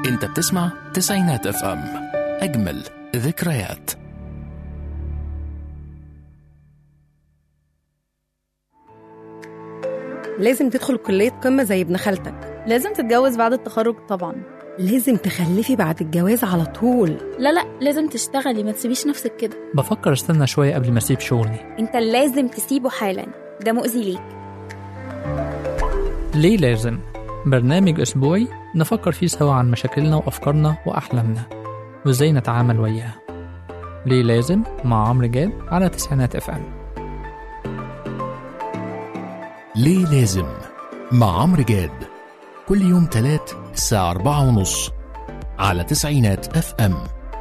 انت بتسمع تسعينات اف ام اجمل ذكريات لازم تدخل كلية قمة زي ابن خالتك لازم تتجوز بعد التخرج طبعا لازم تخلفي بعد الجواز على طول لا لا لازم تشتغلي ما تسيبيش نفسك كده بفكر استنى شوية قبل ما اسيب شغلي انت لازم تسيبه حالا ده مؤذي ليك ليه لازم؟ برنامج أسبوعي نفكر فيه سوا عن مشاكلنا وأفكارنا وأحلامنا وإزاي نتعامل وياها ليه لازم؟ مع عمرو جاد على تسعينات اف ام ليه لازم مع عمرو جاد كل يوم تلات الساعة أربعة ونص على تسعينات اف ام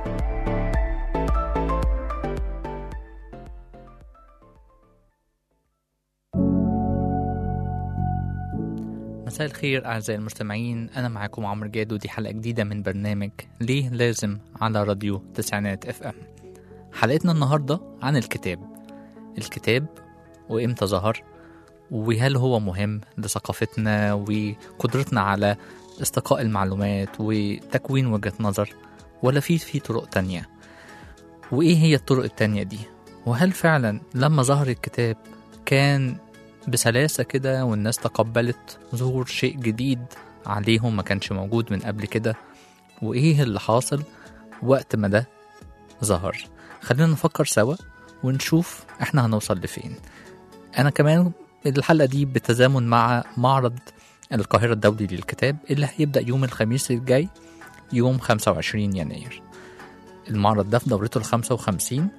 مساء الخير أعزائي المستمعين أنا معاكم عمرو جاد ودي حلقة جديدة من برنامج ليه لازم على راديو تسعينات اف ام حلقتنا النهاردة عن الكتاب الكتاب وإمتى ظهر وهل هو مهم لثقافتنا وقدرتنا على استقاء المعلومات وتكوين وجهة نظر ولا في في طرق تانية وإيه هي الطرق التانية دي وهل فعلا لما ظهر الكتاب كان بسلاسة كده والناس تقبلت ظهور شيء جديد عليهم ما كانش موجود من قبل كده وإيه اللي حاصل وقت ما ده ظهر خلينا نفكر سوا ونشوف احنا هنوصل لفين أنا كمان الحلقة دي بالتزامن مع معرض القاهرة الدولي للكتاب اللي هيبدأ يوم الخميس الجاي يوم 25 يناير المعرض ده في دورته الخمسة وخمسين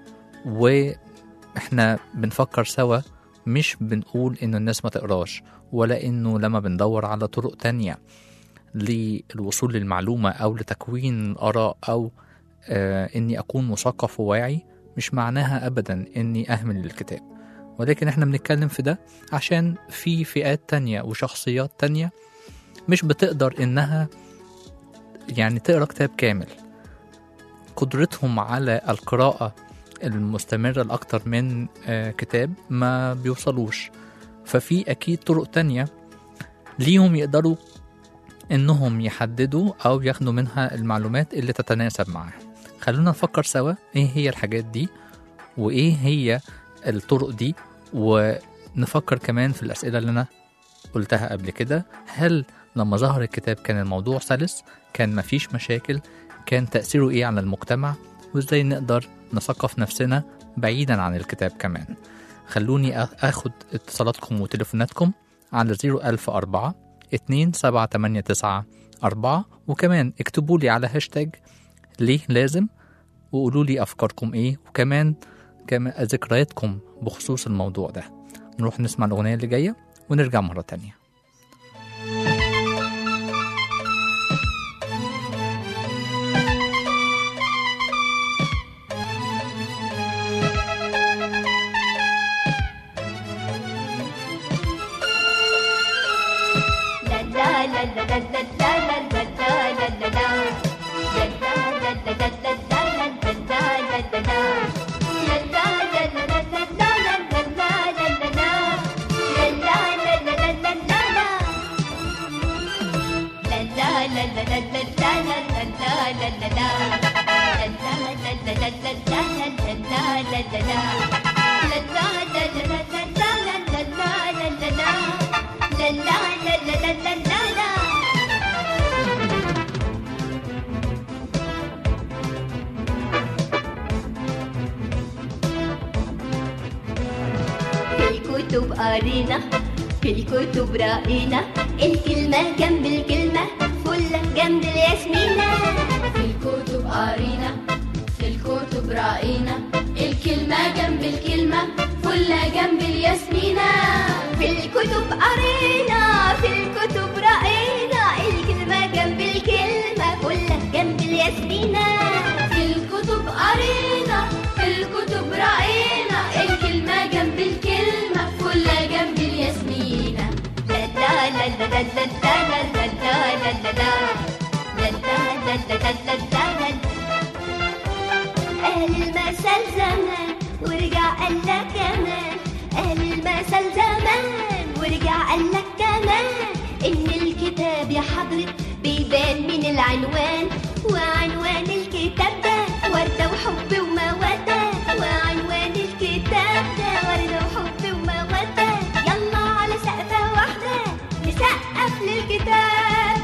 وإحنا بنفكر سوا مش بنقول إنه الناس ما تقراش ولا إنه لما بندور على طرق تانية للوصول للمعلومة أو لتكوين الآراء أو آه إني أكون مثقف وواعي مش معناها أبدا إني أهمل الكتاب ولكن إحنا بنتكلم في ده عشان في فئات تانية وشخصيات تانية مش بتقدر إنها يعني تقرا كتاب كامل قدرتهم على القراءة المستمرة لأكتر من آه، كتاب ما بيوصلوش ففي أكيد طرق تانية ليهم يقدروا إنهم يحددوا أو ياخدوا منها المعلومات اللي تتناسب معاهم خلونا نفكر سوا إيه هي الحاجات دي وإيه هي الطرق دي ونفكر كمان في الأسئلة اللي أنا قلتها قبل كده هل لما ظهر الكتاب كان الموضوع سلس كان مفيش مشاكل كان تأثيره إيه على المجتمع وإزاي نقدر نثقف نفسنا بعيدا عن الكتاب كمان خلوني أ- أخد اتصالاتكم وتليفوناتكم على 01004 2789 4 وكمان اكتبوا لي على هاشتاج ليه لازم وقولوا لي أفكاركم إيه وكمان كمان ذكرياتكم بخصوص الموضوع ده نروح نسمع الأغنية اللي جاية ونرجع مرة تانية في الكتب قرينا في الكتب رأينا الكلمة جنب الكلمة فلة جنب الياسمينة في الكتب قرينا في الكتب رأينا الكلمة جنب الكلمة فلة جنب الياسمينة في الكتب قرينا في الكتب رأينا الكلمة جنب الكلمة فلة جنب الياسمينة في الكتب قرينا في الكتب رأينا الكلمة جنب الكلمة فلة جنب الياسمينة لا لا لا لا لا لا لا لا لا لا لا لا لا لا لا لا لا لا أهل المثل زمان ورجع قال لك كمان أهل المثل زمان ورجع قال لك كمان إن الكتاب يا حضرة بيبان من العين العنوان وعنوان الكتاب ده وردة وحب ومودة وعنوان الكتاب ده وردة وحب ومودة يلا على سقفة واحدة نسقف للكتاب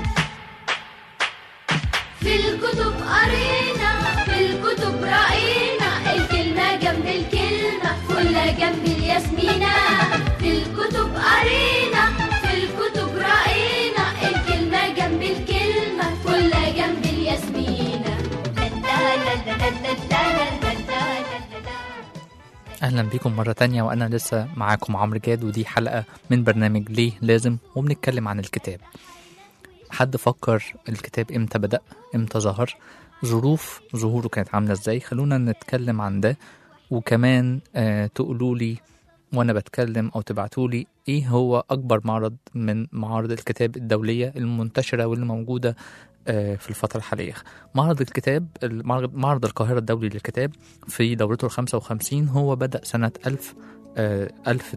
في الكتب قرينا في الكتب رأينا الكلمة جنب الكلمة كلها جنب الياسمينة في الكتب قرينا في الكتب رأينا الكلمة جنب الكلمة كلها جنب الياسمينة لا لا لا لا لا لا لا لا لا لا اهلا بيكم مره تانية وانا لسه معاكم عمرو جاد ودي حلقه من برنامج ليه لازم وبنتكلم عن الكتاب حد فكر الكتاب امتى بدا امتى ظهر ظروف ظهوره كانت عامله ازاي خلونا نتكلم عن ده وكمان آه تقولوا لي وانا بتكلم او تبعتوا لي ايه هو اكبر معرض من معارض الكتاب الدوليه المنتشره واللي موجوده آه، في الفترة الحالية معرض الكتاب المعرض- معرض القاهرة الدولي للكتاب في دورته الخمسة وخمسين هو بدأ سنة ألف آه،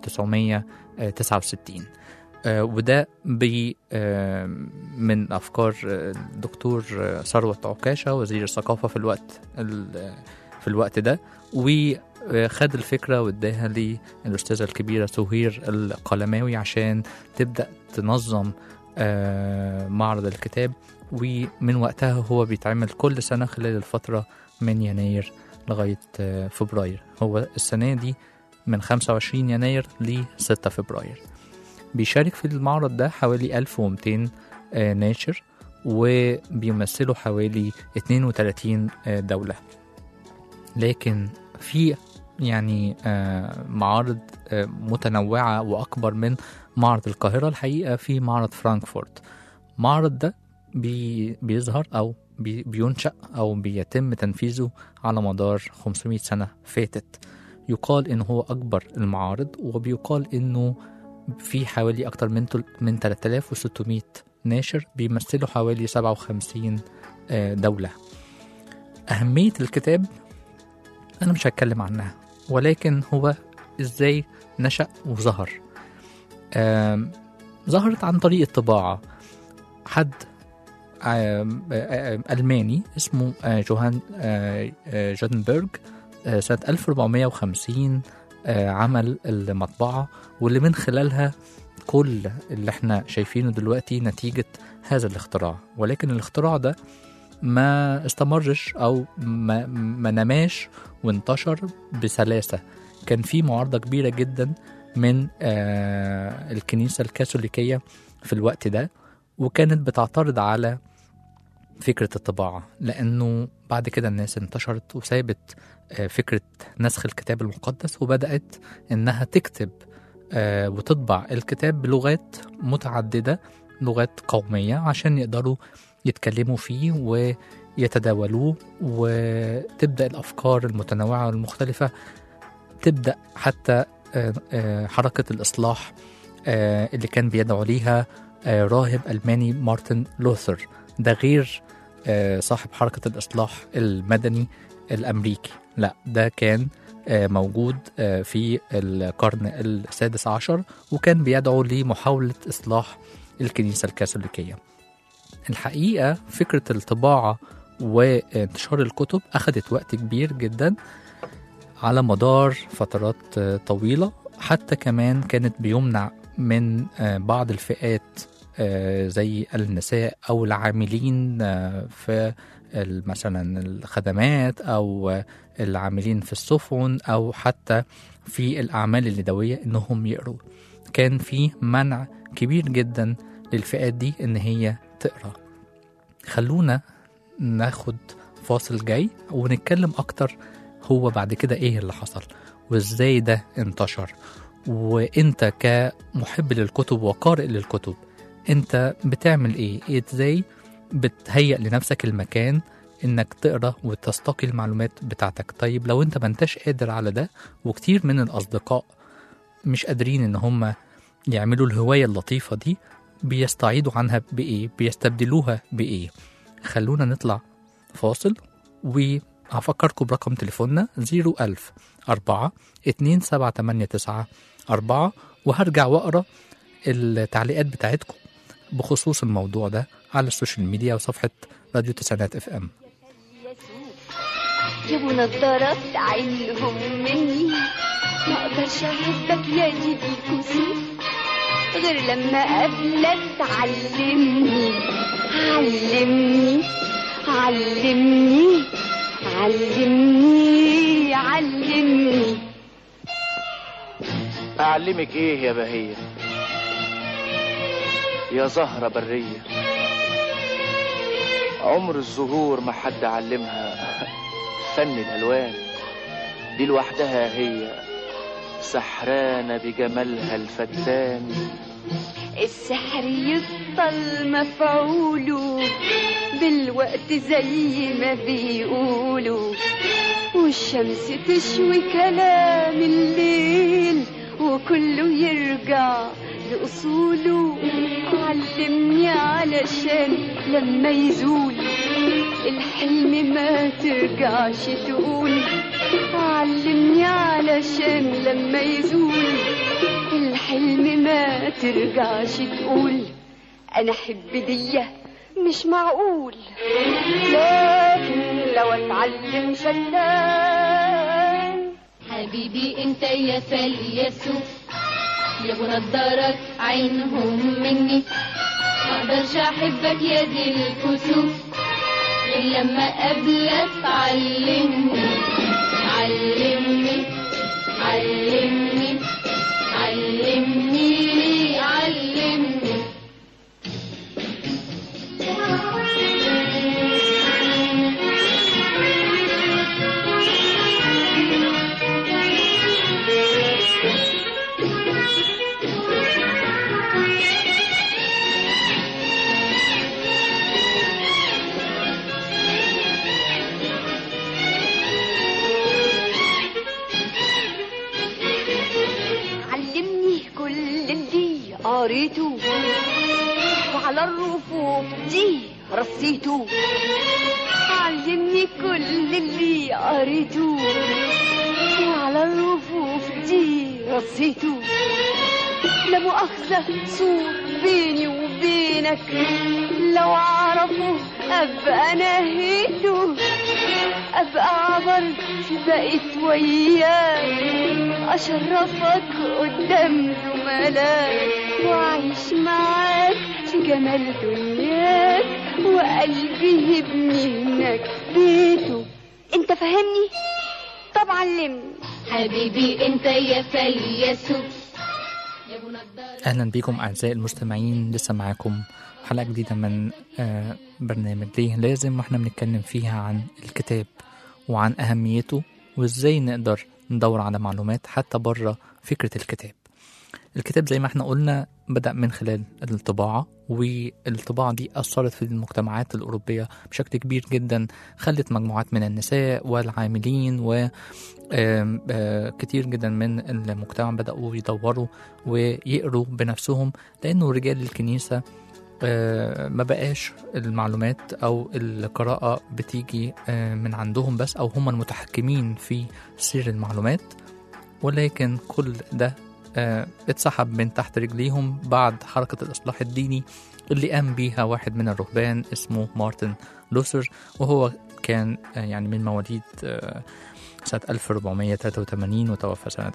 1969 آه، وده بي آه، من أفكار آه، الدكتور آه، ثروت عكاشة وزير الثقافة في الوقت ال- في الوقت ده وخد الفكرة واداها للأستاذة الكبيرة سهير القلماوي عشان تبدأ تنظم آه، معرض الكتاب ومن وقتها هو بيتعمل كل سنة خلال الفترة من يناير لغاية آه، فبراير هو السنة دي من 25 يناير ل 6 فبراير بيشارك في المعرض ده حوالي 1200 آه، ناشر وبيمثلوا حوالي 32 آه، دولة لكن في يعني آه، معارض آه، متنوعة وأكبر من معرض القاهرة الحقيقة في معرض فرانكفورت معرض ده بي بيظهر أو بي بينشأ أو بيتم تنفيذه على مدار 500 سنة فاتت يقال إن هو أكبر المعارض وبيقال إنه في حوالي أكتر من تل- من 3600 ناشر بيمثلوا حوالي 57 آه، دولة أهمية الكتاب أنا مش هتكلم عنها ولكن هو إزاي نشأ وظهر آم، ظهرت عن طريق الطباعة حد آم، آم، ألماني اسمه آه، جوهان آه، آه، جوتنبرج آه، سنة 1450 آه، عمل المطبعة واللي من خلالها كل اللي احنا شايفينه دلوقتي نتيجة هذا الاختراع ولكن الاختراع ده ما استمرش او ما, ما نماش وانتشر بسلاسة كان في معارضة كبيرة جدا من آه الكنيسة الكاثوليكية في الوقت ده وكانت بتعترض على فكرة الطباعة لأنه بعد كده الناس انتشرت وسابت آه، فكرة نسخ الكتاب المقدس وبدأت إنها تكتب آه، وتطبع الكتاب بلغات متعددة لغات قومية عشان يقدروا يتكلموا فيه ويتداولوه وتبدأ الأفكار المتنوعة والمختلفة تبدأ حتى آه، آه، حركة الإصلاح آه، اللي كان بيدعو ليها آه، راهب ألماني مارتن لوثر ده غير آه، صاحب حركة الإصلاح المدني الأمريكي لا ده كان آه، موجود آه، في القرن السادس عشر وكان بيدعو لمحاولة إصلاح الكنيسة الكاثوليكية الحقيقة فكرة الطباعة وانتشار الكتب أخذت وقت كبير جدا على مدار فترات آه، طويلة حتى كمان كانت بيمنع من آه، بعض الفئات آه، زي النساء أو العاملين آه، في ال- مثلا الخدمات أو آه، العاملين في السفن أو حتى في الأعمال اليدوية إنهم يقروا كان في منع كبير جدا للفئات دي إن هي تقرأ خلونا ناخد فاصل جاي ونتكلم أكتر هو بعد كده إيه اللي حصل وإزاي ده انتشر وانت كمحب للكتب وقارئ للكتب انت بتعمل ايه إيه ازاي بتهيئ لنفسك المكان انك تقرا وتستقي المعلومات بتاعتك طيب لو انت ما انتش قادر على ده وكتير من الاصدقاء مش قادرين ان هم يعملوا الهواية اللطيفة دي بيستعيدوا عنها بإيه بيستبدلوها بإيه خلونا نطلع فاصل وهفكركم برقم تليفوننا 01000 4 2789 4 وهرجع واقرا التعليقات بتاعتكم بخصوص الموضوع ده على السوشيال ميديا وصفحة راديو تسعينات اف ام جابوا نظارات عينهم مني ما اقدرش احبك يا جدي كسوف غير لما اقابلك تعلمني علمني علمني علمني علمني أعلمك إيه يا بهية يا زهرة برية عمر الزهور ما حد علمها فن الألوان دي لوحدها هي سحرانة بجمالها الفتان السحر يفضل مفعوله بالوقت زي ما بيقولوا والشمس تشوي كلام الليل وكله يرجع لأصوله علمني علشان لما يزول الحلم ما ترجعش تقول علمني علشان لما يزول الحلم ما ترجعش تقول انا احب ديه مش معقول لكن لو اتعلم شتان حبيبي انت يا فاليسوف يا ابو نضارك عينهم مني ما اقدرش احبك يا دي الكسوف غير لما اقابلك علمني علمني علمني علمني علمني علمني كل اللي قريته وعلى الرفوف دي رصيته علمني كل اللي قريته وعلى الرفوف دي رصيته لا مؤاخذة سور بيني وبينك لو أعرفه أبقى نهيته أبقى عبرت بقيت وياك أشرفك قدام زملاك وأعيش معاك في جمال دنياك وقلبي يبني هناك بيته أنت فاهمني؟ طب علمني حبيبي انت يا فاليسوف يا ابو نضارك اهلا بيكم اعزائي المستمعين لسه معاكم حلقه جديده من آه، برنامج ليه لازم واحنا بنتكلم فيها عن الكتاب وعن اهميته وازاي نقدر ندور على معلومات حتى بره فكره الكتاب الكتاب زي ما احنا قلنا بدأ من خلال الطباعة والطباعة دي أثرت في المجتمعات الأوروبية بشكل كبير جدا خلت مجموعات من النساء والعاملين و آم، آه، كتير جدا من المجتمع بدأوا يدوروا ويقروا بنفسهم لأنه رجال الكنيسة آه، ما بقاش المعلومات أو القراءة بتيجي آه، من عندهم بس أو هم المتحكمين في سير المعلومات ولكن كل ده آه، اتسحب من تحت رجليهم بعد حركة الإصلاح الديني اللي قام بيها واحد من الرهبان اسمه مارتن لوثر وهو كان آه، يعني من مواليد آه، سنة 1483 وتوفى سنة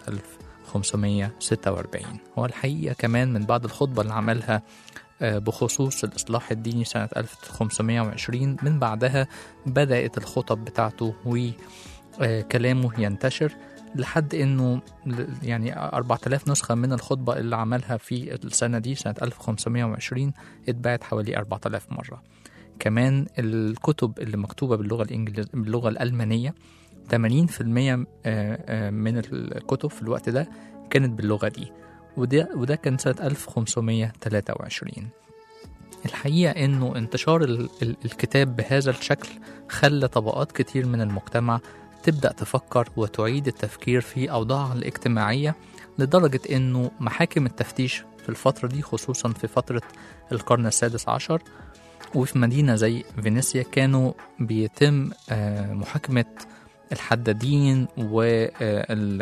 1546 هو الحقيقة كمان من بعد الخطبة اللي عملها آه، بخصوص الإصلاح الديني سنة 1520 من بعدها بدأت الخطب بتاعته وكلامه ينتشر لحد انه ل- يعني 4000 نسخة من الخطبة اللي عملها في السنة دي سنة 1520 اتباعت حوالي 4000 مرة كمان الكتب اللي مكتوبة باللغة الإنجليز باللغة الألمانية 80% آه، آه، من الكتب في الوقت ده كانت باللغة دي وده وده كان سنة 1523 الحقيقة إنه انتشار ال- ال- الكتاب بهذا الشكل خلى طبقات كتير من المجتمع تبدأ تفكر وتعيد التفكير في أوضاعها الاجتماعية لدرجة إنه محاكم التفتيش في الفترة دي خصوصا في فترة القرن السادس عشر وفي مدينة زي فينيسيا كانوا بيتم آه، محاكمة الحدادين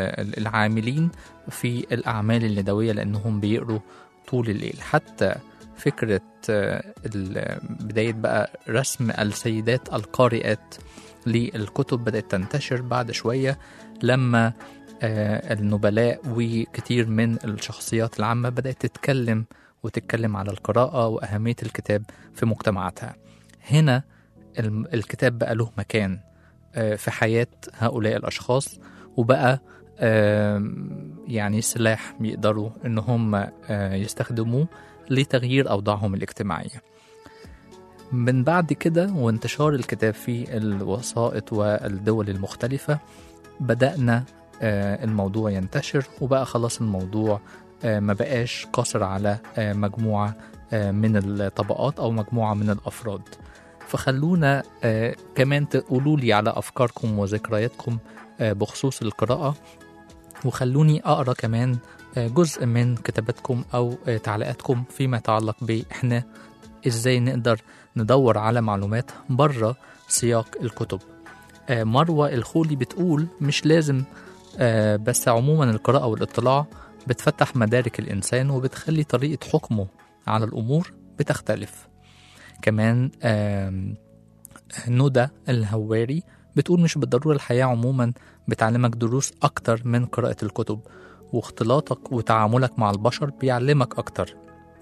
والعاملين في الأعمال اليدوية لأنهم بيقروا طول الليل حتى فكرة آه، ال- بداية بقى رسم السيدات القارئات للكتب بدأت تنتشر بعد شوية لما آه، النبلاء وكتير من الشخصيات العامة بدأت تتكلم وتتكلم على القراءة وأهمية الكتاب في مجتمعاتها هنا الم- الكتاب بقى له مكان آه، في حياة هؤلاء الأشخاص وبقى آم، يعني سلاح بيقدروا إن هم آه، يستخدموه لتغيير أوضاعهم الاجتماعية من بعد كده وانتشار الكتاب في الوسائط والدول المختلفة بدأنا آه، الموضوع ينتشر وبقى خلاص الموضوع آه، ما بقاش قاصر على آه، مجموعة آه، من الطبقات أو مجموعة من الأفراد فخلونا آه، كمان تقولوا لي على أفكاركم وذكرياتكم آه، بخصوص القراءة وخلوني أقرأ كمان آه، جزء من كتاباتكم أو آه، تعليقاتكم فيما يتعلق بإحنا إزاي نقدر ندور على معلومات بره سياق الكتب آه، مروة الخولي بتقول مش لازم آه، بس عموما القراءة والاطلاع بتفتح مدارك الإنسان وبتخلي طريقة حكمه على الأمور بتختلف كمان آم، ندى الهواري بتقول مش بالضرورة الحياة عموما بتعلمك دروس أكتر من قراءة الكتب واختلاطك وتعاملك مع البشر بيعلمك أكتر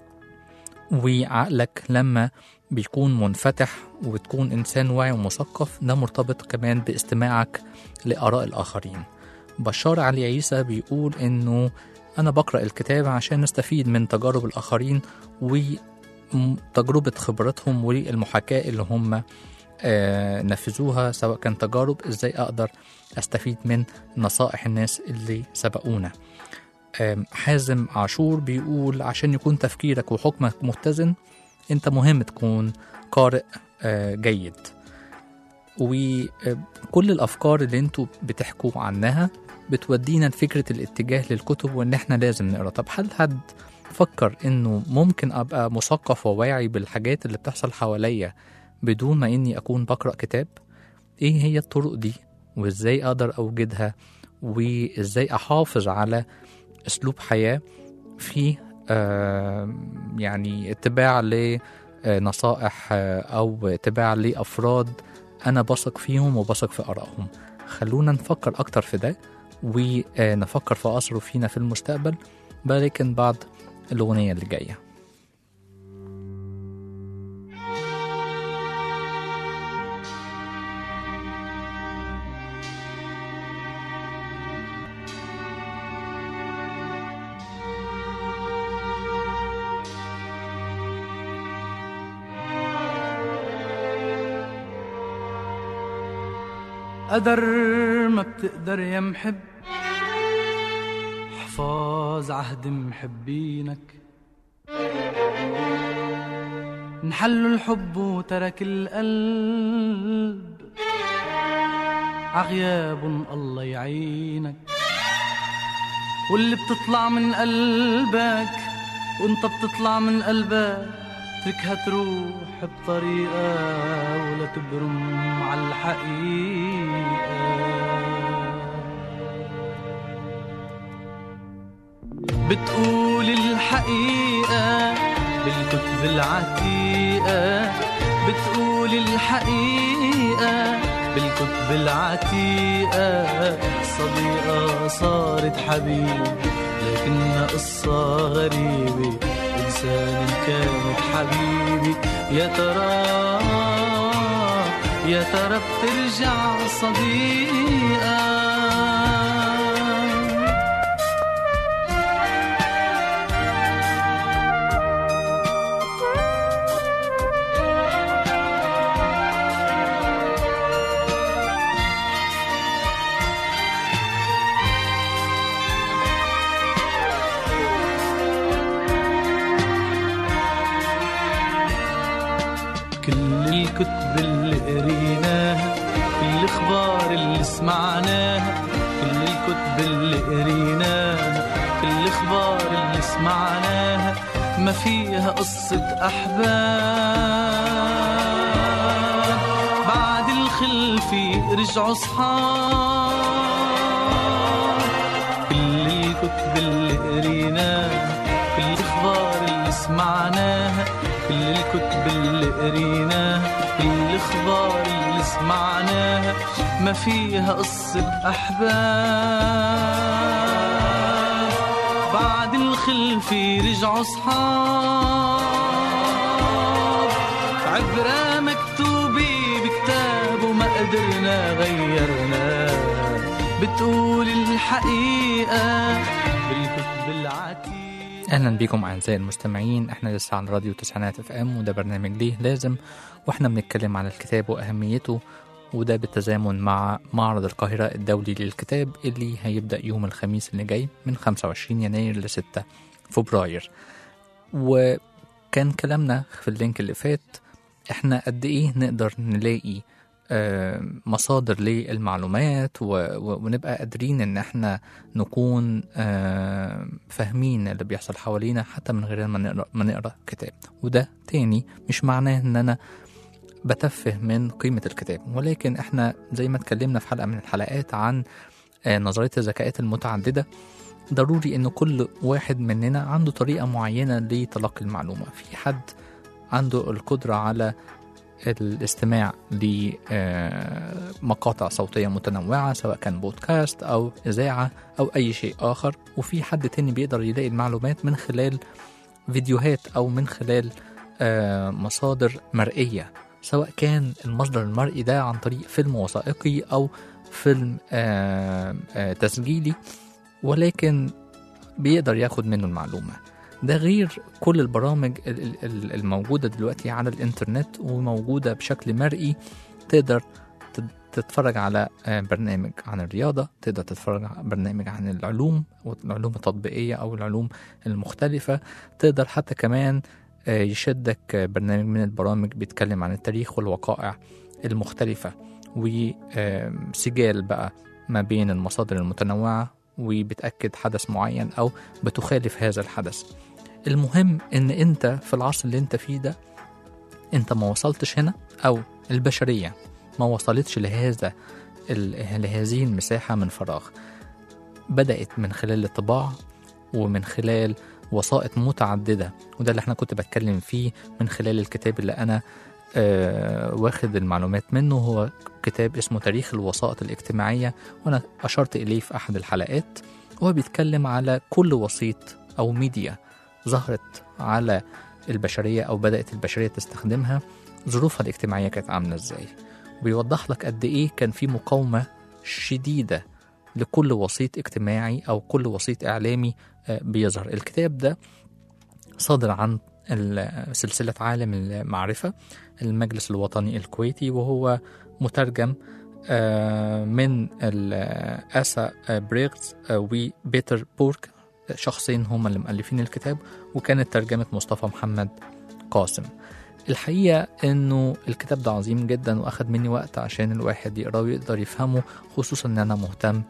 وعقلك لما بيكون منفتح وبتكون إنسان واعي ومثقف ده مرتبط كمان باستماعك لآراء الآخرين بشار علي عيسى بيقول إنه أنا بقرأ الكتاب عشان أستفيد من تجارب الآخرين وتجربة خبرتهم والمحاكاة اللي هم آه، نفذوها سواء كان تجارب ازاي اقدر استفيد من نصائح الناس اللي سبقونا آم، حازم عاشور بيقول عشان يكون تفكيرك وحكمك متزن انت مهم تكون قارئ آه، جيد وكل الافكار اللي انتوا بتحكوا عنها بتودينا لفكرة الاتجاه للكتب وان احنا لازم نقرا طب هل حد فكر انه ممكن ابقى مثقف وواعي بالحاجات اللي بتحصل حواليا بدون ما اني اكون بقرا كتاب ايه هي الطرق دي وازاي اقدر اوجدها وازاي احافظ على اسلوب حياه فيه آه يعني اتباع لنصائح آه، او اتباع لافراد انا بثق فيهم وبثق في ارائهم خلونا نفكر اكتر في ده ونفكر في اثره فينا في المستقبل لكن بعد الاغنيه اللي جايه قدر ما بتقدر يا محب حفاظ عهد محبينك انحل الحب وترك القلب عغياب الله يعينك واللي بتطلع من قلبك وانت بتطلع من قلبك اتركها تروح بطريقة ولا تبرم على الحقيقة بتقول الحقيقة بالكتب العتيقة بتقول الحقيقة بالكتب العتيقة صديقة صارت حبيب لكنها قصة غريبة إنسان كانت حبيبي يا ترى يا ترى بترجع صديقة كل الكتب اللي قريناها كل الاخبار اللي سمعناها كل الكتب اللي قريناها كل الاخبار اللي سمعناها ما فيها قصة احباب بعد الخلفة رجعوا صحاب كل الكتب اللي قريناها كل الاخبار اللي سمعناها الكتب اللي قريناها كل الاخبار اللي سمعناها ما فيها قصة احباب بعد الخلفة رجعوا صحاب عبرة مكتوبة بكتاب وما قدرنا غيرنا بتقول الحقيقة بالكتب العتيقة اهلا بيكم اعزائي المستمعين احنا لسه على راديو تسعينات اف ام وده برنامج ليه لازم واحنا بنتكلم على الكتاب واهميته وده بالتزامن مع معرض القاهرة الدولي للكتاب اللي هيبدأ يوم الخميس اللي جاي من 25 يناير ل 6 فبراير وكان كلامنا في اللينك اللي فات احنا قد ايه نقدر نلاقي آه، مصادر للمعلومات و- و- ونبقى قادرين ان احنا نكون آه، فاهمين اللي بيحصل حوالينا حتى من غير ما نقرا ما نقرا كتاب وده تاني مش معناه ان انا بتفه من قيمة الكتاب ولكن احنا زي ما اتكلمنا في حلقة من الحلقات عن آه، نظرية الذكاءات المتعددة ضروري ان كل واحد مننا عنده طريقة معينة لتلقي المعلومة في حد عنده القدرة على الاستماع لمقاطع صوتية متنوعة سواء كان بودكاست أو إذاعة أو أي شيء آخر وفي حد تاني بيقدر يلاقي المعلومات من خلال فيديوهات أو من خلال آه، مصادر مرئية سواء كان المصدر المرئي ده عن طريق فيلم وثائقي أو فيلم آه، آه، تسجيلي ولكن بيقدر ياخد منه المعلومة ده غير كل البرامج ال- ال- ال- الموجودة دلوقتي على الإنترنت وموجودة بشكل مرئي تقدر تت- تتفرج على آه، برنامج عن الرياضة تقدر تتفرج على برنامج عن العلوم والعلوم التطبيقية أو العلوم المختلفة تقدر حتى كمان آه، يشدك آه، برنامج من البرامج بيتكلم عن التاريخ والوقائع المختلفة وسجال بقى ما بين المصادر المتنوعة وبتأكد حدث معين أو بتخالف هذا الحدث المهم ان انت في العصر اللي انت فيه ده انت ما وصلتش هنا او البشرية ما وصلتش لهذا ال- لهذه المساحة من فراغ بدأت من خلال الطباعة ومن خلال وسائط متعددة وده اللي احنا كنت بتكلم فيه من خلال الكتاب اللي انا آه واخد المعلومات منه هو كتاب اسمه تاريخ الوسائط الاجتماعية وانا اشرت اليه في احد الحلقات هو بيتكلم على كل وسيط او ميديا ظهرت على البشرية أو بدأت البشرية تستخدمها ظروفها الاجتماعية كانت عاملة إزاي وبيوضح لك قد إيه كان في مقاومة شديدة لكل وسيط اجتماعي أو كل وسيط إعلامي آه، بيظهر الكتاب ده صادر عن ال- سلسلة عالم المعرفة المجلس الوطني الكويتي وهو مترجم آه، من ال- آسا بريغز آه، وبيتر بورك شخصين هم اللي مؤلفين الكتاب وكانت ترجمة مصطفى محمد قاسم الحقيقة انه الكتاب ده عظيم جدا واخد مني وقت عشان الواحد يقراه ويقدر يفهمه خصوصا ان انا مهتم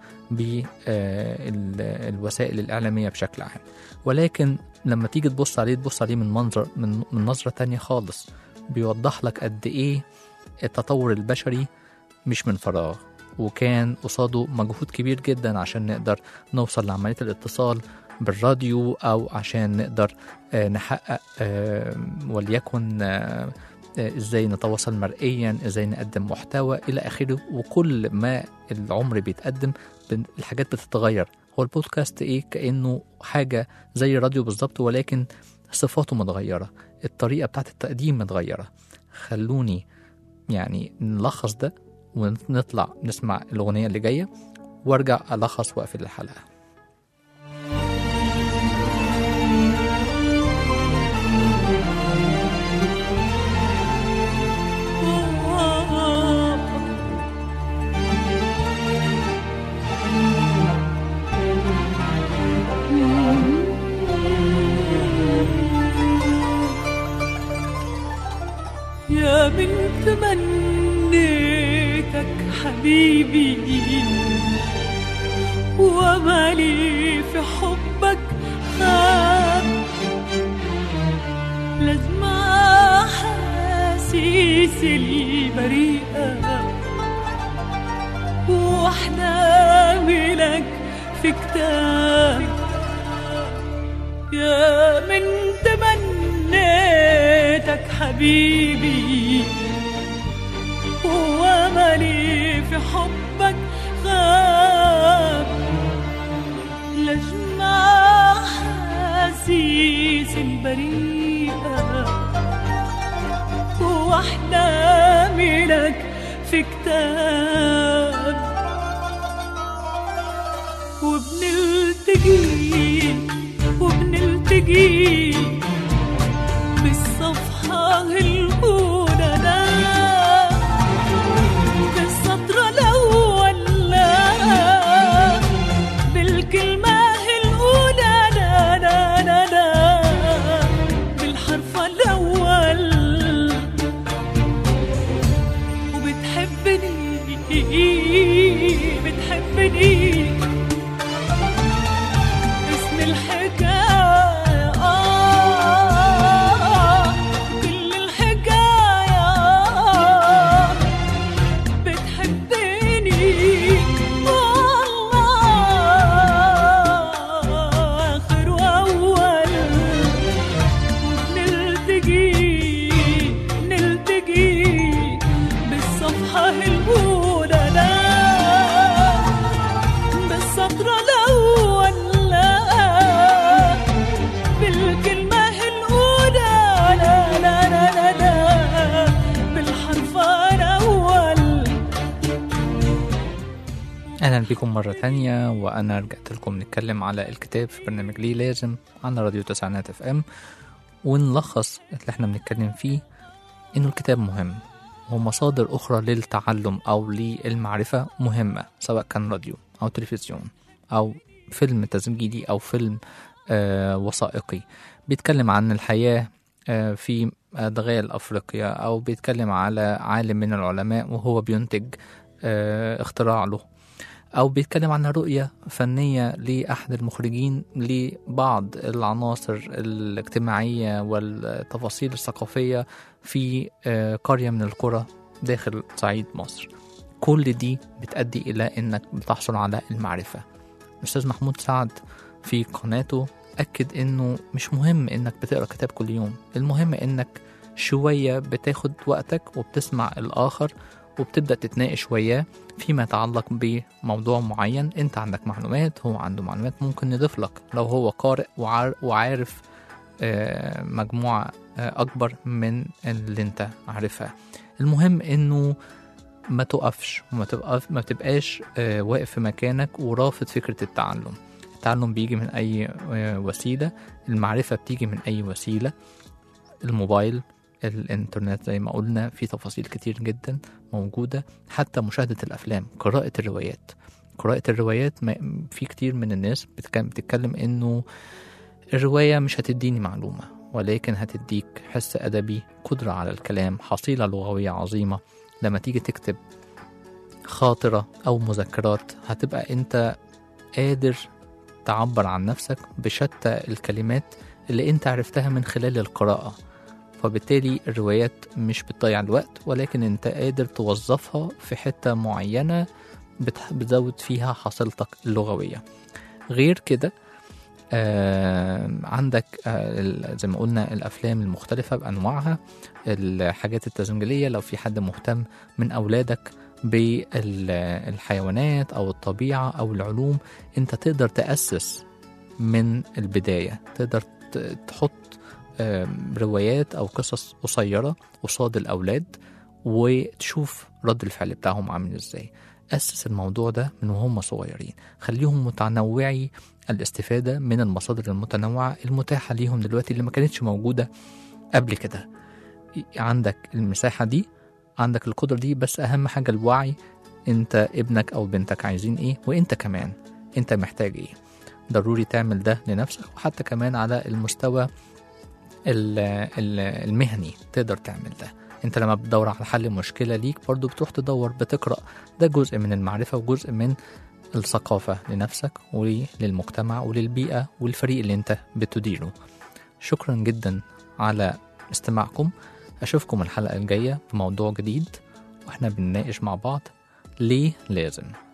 بالوسائل الاعلامية بشكل عام ولكن لما تيجي تبص عليه تبص عليه من منظر من, من نظرة تانية خالص بيوضح لك قد ايه التطور البشري مش من فراغ وكان قصاده مجهود كبير جدا عشان نقدر نوصل لعملية الاتصال بالراديو أو عشان نقدر آه، نحقق آه، وليكن آه، آه، ازاي نتواصل مرئيا ازاي نقدم محتوى الى اخره وكل ما العمر بيتقدم بن- الحاجات بتتغير هو البودكاست ايه كانه حاجه زي الراديو بالظبط ولكن صفاته متغيره الطريقه بتاعت التقديم متغيره خلوني يعني نلخص ده ونطلع نسمع الاغنيه اللي جايه وارجع الخص واقفل الحلقه يا من تمنيتك حبيبي ومالي في حبك خاب لازم أحاسيسي البريئة وأحلامي لك في كتاب يا من تمنيتك حبيبي واملي في حبك غاب لجمع حاسيس البريئة واحلامي لك في كتاب وبنلتقي وبنلتقي بالصفحة الأولى لا بالسطر الأول لا بالكلمة الأولى لا لا لا لا بالحرف الأول وبتحبني بتحبني اسم الحكاية آه كل الحكاية بتحبني والله آخر وأول نلتقي نلتقي بالصفحة الأولى لا بالسطر الأول لا بالكلمة الأولى لا لا لا لا, لا بالحرف الأول اهلا بكم مرة تانية وانا رجعت لكم نتكلم على الكتاب في برنامج ليه لازم على راديو تسعينات اف ام ونلخص اللي احنا بنتكلم فيه انه الكتاب مهم ومصادر اخرى للتعلم او للمعرفة مهمة سواء كان راديو او تلفزيون او فيلم تسجيلي او فيلم آه وثائقي بيتكلم عن الحياة آه في أدغال أفريقيا أو بيتكلم على عالم من العلماء وهو بينتج آه اختراع له أو بيتكلم عن رؤية فنية لأحد المخرجين لبعض العناصر الاجتماعية والتفاصيل الثقافية في آه، قرية من القرى داخل صعيد مصر كل دي بتأدي إلى إنك بتحصل على المعرفة الأستاذ محمود سعد في قناته أكد إنه مش مهم إنك بتقرأ كتاب كل يوم المهم إنك شوية بتاخد وقتك وبتسمع الآخر وبتبدأ تتناقش وياه فيما يتعلق بموضوع معين انت عندك معلومات هو عنده معلومات ممكن نضيف لك لو هو قارئ وعار- وعارف آه، مجموعة آه، أكبر من اللي انت عارفها المهم انه ما تقفش وما تبقى ما تبقاش آه، واقف في مكانك ورافض فكرة التعلم التعلم بيجي من أي آه، وسيلة المعرفة بتيجي من أي وسيلة الموبايل الانترنت زي ما قلنا في تفاصيل كتير جدا موجودة حتى مشاهدة الأفلام قراءة الروايات قراءة الروايات ما- في كتير من الناس بتك- بتتكلم إنه الرواية مش هتديني معلومة ولكن هتديك حس أدبي قدرة على الكلام حصيلة لغوية عظيمة لما تيجي تكتب خاطرة أو مذكرات هتبقى أنت قادر تعبر عن نفسك بشتى الكلمات اللي أنت عرفتها من خلال القراءة فبالتالي الروايات مش بتضيع الوقت ولكن أنت قادر توظفها في حتة معينة بتح- بتزود فيها حصيلتك اللغوية غير كده آه عندك آه ال- زي ما قلنا الأفلام المختلفة بأنواعها الحاجات التسجيلية لو في حد مهتم من أولادك بالحيوانات أو الطبيعة أو العلوم أنت تقدر تأسس من البداية تقدر ت- تحط آم، روايات أو قصص قصيرة قصاد الأولاد وتشوف رد الفعل بتاعهم عامل ازاي أسس الموضوع ده من وهم صغيرين خليهم متنوعي الاستفادة من المصادر المتنوعة المتاحة ليهم دلوقتي اللي ما كانتش موجودة قبل كده عندك المساحة دي عندك القدرة دي بس أهم حاجة الوعي أنت ابنك أو بنتك عايزين إيه وأنت كمان أنت محتاج إيه ضروري تعمل ده لنفسك وحتى كمان على المستوى ال- ال- المهني تقدر تعمل ده انت لما بتدور على حل مشكلة ليك برضو بتروح تدور بتقرأ ده جزء من المعرفة وجزء من الثقافة لنفسك وللمجتمع وللبيئة والفريق اللي انت بتديره شكرا جدا على استماعكم أشوفكم الحلقة الجاية بموضوع جديد واحنا بنناقش مع بعض ليه لازم